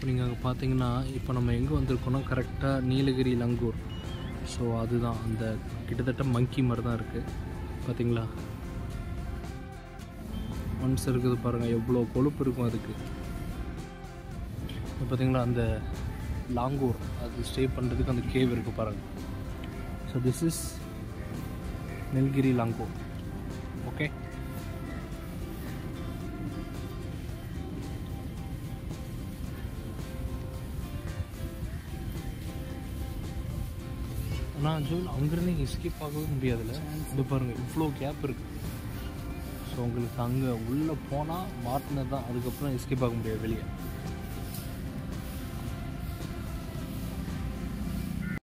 நீங்கள் அங்கே பார்த்தீங்கன்னா இப்போ நம்ம எங்கே வந்திருக்கோம்னா கரெக்டாக நீலகிரி லங்கூர் ஸோ அதுதான் அந்த கிட்டத்தட்ட மங்கி மாதிரி தான் இருக்குது பார்த்தீங்களா ஒன்ஸ் இருக்குது பாருங்கள் எவ்வளோ கொழுப்பு இருக்கும் அதுக்கு இப்போ பார்த்தீங்களா அந்த லாங்கூர் அது ஸ்டே பண்ணுறதுக்கு அந்த கேவ் இருக்குது பாருங்கள் so this is Nilgiri langur okay ஆனால் ஜூன் அங்கேருந்து எஸ்கேப் ஆகவே முடியாதுல்ல இது பாருங்கள் இவ்வளோ கேப் இருக்குது ஸோ உங்களுக்கு அங்கே உள்ளே போனால் மாட்டினது தான் அதுக்கப்புறம் எஸ்கேப் ஆக முடியாது வெளியே